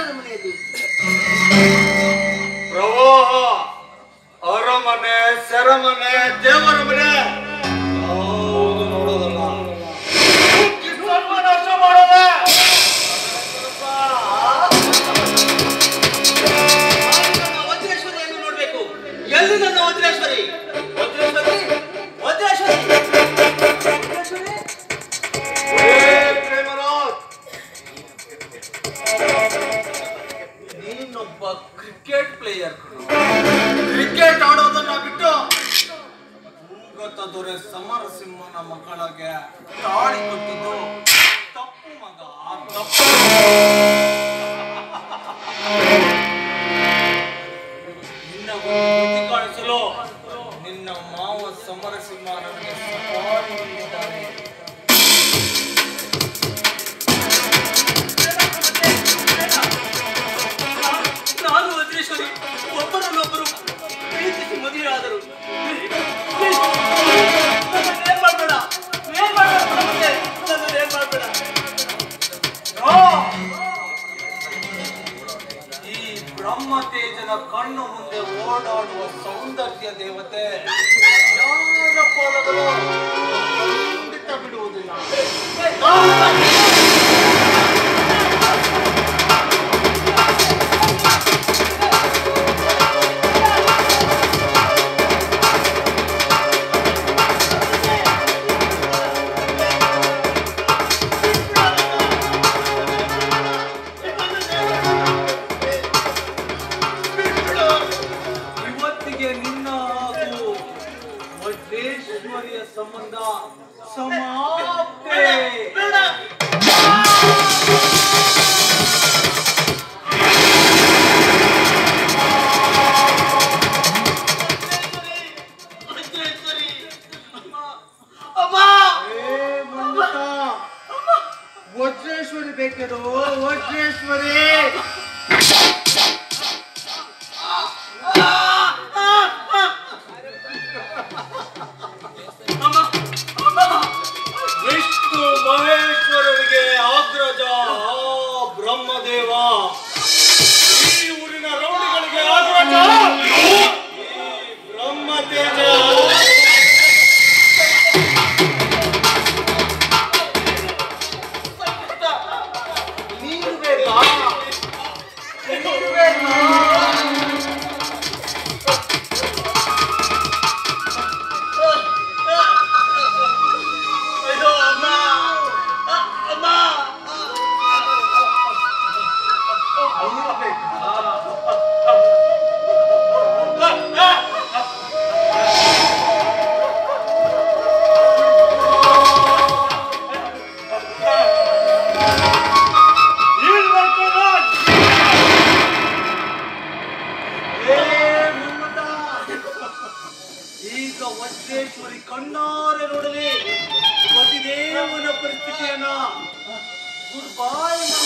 ಮನೆಯಲ್ಲಿ ಪ್ರವಾಹ ಅರಮನೆ ಸೆರಮನೆ ದೇವರ ಮನೆ ಯಾವುದು ನೋಡೋದಲ್ಲ ಮುಕ್ಕಿ ಸರ್ವನಾಶ ಮಾಡೋದೆ ನನ್ನ ವಜ್ರೇಶ್ವರಿಯನ್ನು ನೋಡ್ಬೇಕು ಎಲ್ಲಿ ನನ್ನ ವಜ್ರೇಶ್ವರಿ ವಜ್ರೇಶ್ವರಿ ವಜ್ರೇಶ್ವರಿ ವಜ್ರೇಶ್ವರಿ ಏ ಪ್ರೇಮರಾಜ್ ನೀನೊಬ್ಬ ಕ್ರಿಕೆಟ್ ಪ್ಲೇಯರ್ ಕ್ರಿಕೆಟ್ ಆಡೋದನ್ನ ಬಿಟ್ಟು ಭೂಗತ ದೊರೆ ಸಮರಸಿಂಹನ ಮಕ್ಕಳಿಗೆ ತಾಳಿ ಕೊಟ್ಟಿದ್ದು ತಪ್ಪು ಮಗ ತಪ್ಪು ನಿನ್ನ ಒಂದು ಬುದ್ಧಿ ಕಾಣಿಸಲು ನಿನ್ನ ಮಾವ ಸಮರಸಿಂಹ ನನಗೆ ಸವಾರಿ ನೀಡಿದ್ದಾನೆ ನಾನು ವಜ್ರೇಶ್ವರಿ ಒಬ್ಬರನ್ನೊಬ್ಬರು ಪ್ರೀತಿಸಿ ಮದುವೆಯಾದರು ಏನ್ ಮಾಡ್ಬೇಡ ಏನ್ ಮಾಡ್ಬೇಡ ಮತ್ತೆ ನನ್ನನ್ನು ಏನ್ ಮಾಡ್ಬೇಡ ನೋ! ಈ ಬ್ರಹ್ಮ ತೇಜನ ಕಣ್ಣು ಮುಂದೆ ಓಡಾಡುವ ಸೌಂದರ್ಯ ದೇವತೆ ಯಾರ ಪಾಲಗಳು ಖಂಡಿತ ಬಿಡುವುದಿಲ್ಲ ಇವತ್ತಿಗೆ ನಿನ್ನ ಹಾಗೂ ವಜ್ರೇಶ್ವರಿಯ ಸಂಬಂಧ ಸಮಾಪ್ತೆ ವಜ್ರೇಶ್ವರಿ ಅಮ್ಮ ಅಮ್ಮ ಏ ಮಮತ, ವಜ್ರೇಶ್ವರಿ ಬೇಕೇನೋ ವಜ್ರೇಶ್ವರಿ ವಿಷ್ಣು ಮಹೇಶ್ವರರಿಗೆ ಆಗ್ರಜ ಆ ಬ್ರಹ್ಮದೇವ ಈ ಊರಿನ ರೌಡಿಗಳಿಗೆ ಆಗ್ರಜ ಈ ಬ್ರಹ್ಮತೇಜ ನೀನು ಬೇಕಾ ನೀನು ಬೇಕಾ ಅಯ್ಯೋ ಅಮ್ಮ ಅ- ಅಮ್ಮ ಏ ಮನ್ಮಥ! ಈಗ ವಜ್ರೇಶ್ವರಿ ಕಣ್ಣಾರೆ ನೋಡಲಿ ಪತಿದೇವನ ಪರಿಸ್ಥಿತಿಯನ್ನ ಗುಡ್ ಬಾಯ್